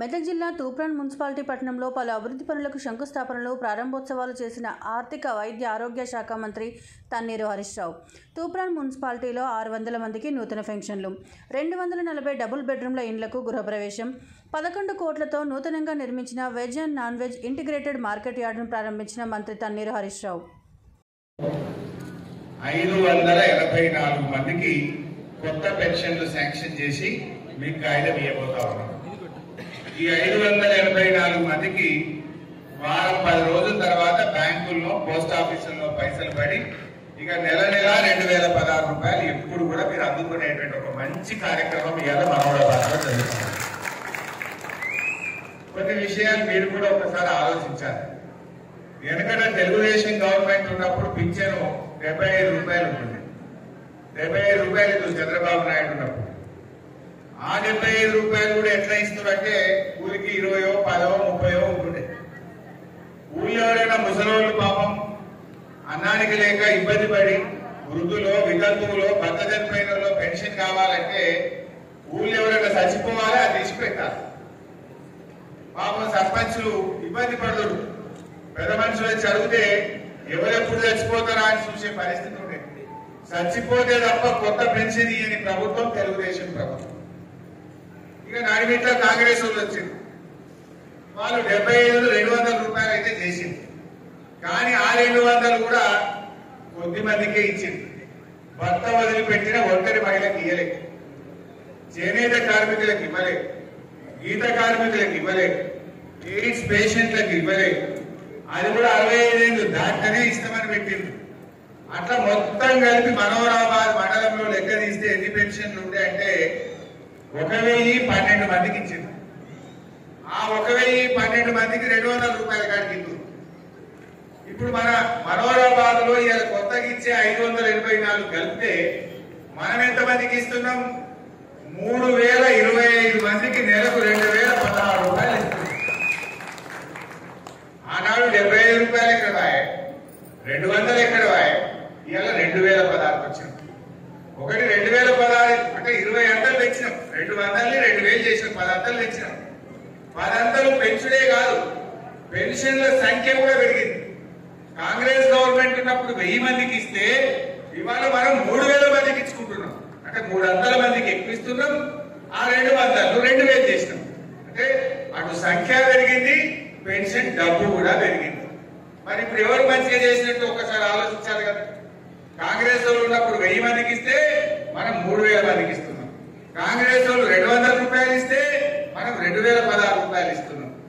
మెదక్ జిల్లా తూప్రాన్ మున్సిపాలిటీ పట్టణంలో పలు అభివృద్ధి పనులకు శంకుస్థాపనలు ప్రారంభోత్సవాలు చేసిన ఆర్థిక వైద్య ఆరోగ్య శాఖ మంత్రి తన్నీరు హరీష్ రావు తూప్రాన్ మున్సిపాలిటీలో ఆరు వందల మందికి నూతన పెన్షన్లు రెండు వందల నలభై డబుల్ బెడ్రూమ్ల ఇండ్లకు గృహప్రవేశం పదకొండు కోట్లతో నూతనంగా నిర్మించిన veg and non veg integrated market యార్డును ప్రారంభించిన మంత్రి తన్నీరు హరీష్ రావు ఐదు వందల ఎనభై నాలుగు మందికి కొత్త పెన్షన్లు శాంక్షన్ చేసి మీకు కాగితం ఇవ్వబోతా ఉన్నాం ఈ ఐదు వందల ఎనభై నాలుగు మందికి వారం పది రోజుల తర్వాత బ్యాంకుల్లో పోస్ట్ ఆఫీసుల్లో పైసలు పడి ఇక నెల నెల రెండు వేల పదహారు రూపాయలు ఎప్పుడు కూడా మీరు అందుకునేటువంటి ఒక మంచి కార్యక్రమం ఇవాళ మనోడబాద్లో జరుగుతుంది కొన్ని విషయాలు మీరు కూడా ఒకసారి ఆలోచించాలి వెనకట తెలుగుదేశం గవర్నమెంట్ ఉన్నప్పుడు పింఛను డెబ్బై ఐదు రూపాయలు ఉంటుంది డెబ్బై ఐదు రూపాయలు ఇస్తుంది చంద్రబాబు నాయుడు ఉన్నప్పుడు ఆ డెబ్బై ఐదు రూపాయలు కూడా ఎట్లా ఇస్తున్నారంటే ఊరికి ఇరవయో పదో ముప్పయో ఉంటుండే ఊళ్ళో ఎవరైనా ముసలోళ్ళు పాపం అన్నానికి లేక ఇబ్బంది పడి వృద్ధులో వితంతువులో భర్త చనిపోయిన వాళ్ళో పెన్షన్ కావాలంటే ఊళ్ళో ఎవరైనా చచ్చిపోవాలి అది తీసి పెట్టాలి పాపం సర్పంచులు ఇబ్బంది పడదుడు పెద్ద మనుషులు వచ్చి అడిగితే ఎవరెప్పుడు చచ్చిపోతారా అని చూసే పరిస్థితి ఉండేది చచ్చిపోతే తప్ప కొత్త పెన్షన్ ఇయ్యని ప్రభుత్వం తెలుగుదేశం ప్రభుత్వం ఇక నడిమిట్ల కాంగ్రెస్ వాళ్ళు వచ్చింది వాళ్ళు డెబ్బై ఐదు రెండు వందల రూపాయలు అయితే చేసింది కానీ ఆ రెండు వందలు కూడా కొద్ది మందికే ఇచ్చింది భర్త వదిలిపెట్టిన ఒంటరి మహిళకి ఇయ్యలేదు చేనేత కార్మికులకు ఇవ్వలేదు గీత కార్మికులకు ఇవ్వలేదు ఎయిడ్స్ పేషెంట్లకు ఇవ్వలేదు అది కూడా అరవై ఐదేళ్ళు దాటనే ఇస్తామని పెట్టింది అట్లా మొత్తం కలిపి మనోరాబాద్ మండలంలో లెక్క తీస్తే ఎన్ని పెన్షన్లు ఉంటాయంటే ఒక వెయ్యి పన్నెండు మందికి ఇచ్చింది ఆ ఒక వెయ్యి పన్నెండు మందికి రెండు వందల రూపాయల కాడికి ఇద్దు ఇప్పుడు మన మనోరాబాద్ లో ఇలా కొత్తగా ఇచ్చే ఐదు వందల ఎనభై నాలుగు కలిపితే మనం ఎంత మందికి ఇస్తున్నాం మూడు వేల ఇరవై ఐదు మందికి నెలకు రెండు వేల పదహారు రూపాయలు ఇస్తున్నాం ఆనాడు డెబ్బై ఐదు రూపాయలు ఎక్కడ వాయ్ రెండు వందలు ఎక్కడ వాయ్ ఇవాళ రెండు వేల పదహారుకి వచ్చినాం ఒకటి రెండు వేల పదహారు అంటే ఇరవై అంతలు పెంచినాం రెండు వందలని రెండు వేలు చేసినాం పది అంతలు పెంచినాం పది అంతలు పెంచుడే కాదు పెన్షన్ల సంఖ్య కూడా పెరిగింది కాంగ్రెస్ గవర్నమెంట్ ఉన్నప్పుడు వెయ్యి మందికి ఇస్తే ఇవాళ మనం మూడు వేల మందికి ఇచ్చుకుంటున్నాం అంటే మూడు వందల మందికి ఎక్కువ ఇస్తున్నాం ఆ రెండు వందలు రెండు వేలు చేసినాం అంటే అటు సంఖ్య పెరిగింది పెన్షన్ డబ్బు కూడా పెరిగింది మరి ఇప్పుడు ఎవరు మంచిగా చేసినట్టు ఒకసారి ఆలోచించాలి కదా కాంగ్రెస్ వాళ్ళు ఉన్నప్పుడు వెయ్యి మందికి ఇస్తే మనం మూడు వేల మందికి ఇస్తున్నాం కాంగ్రెస్ వాళ్ళు రెండు వందల రూపాయలు ఇస్తే మనం రెండు వేల పదహారు రూపాయలు ఇస్తున్నాం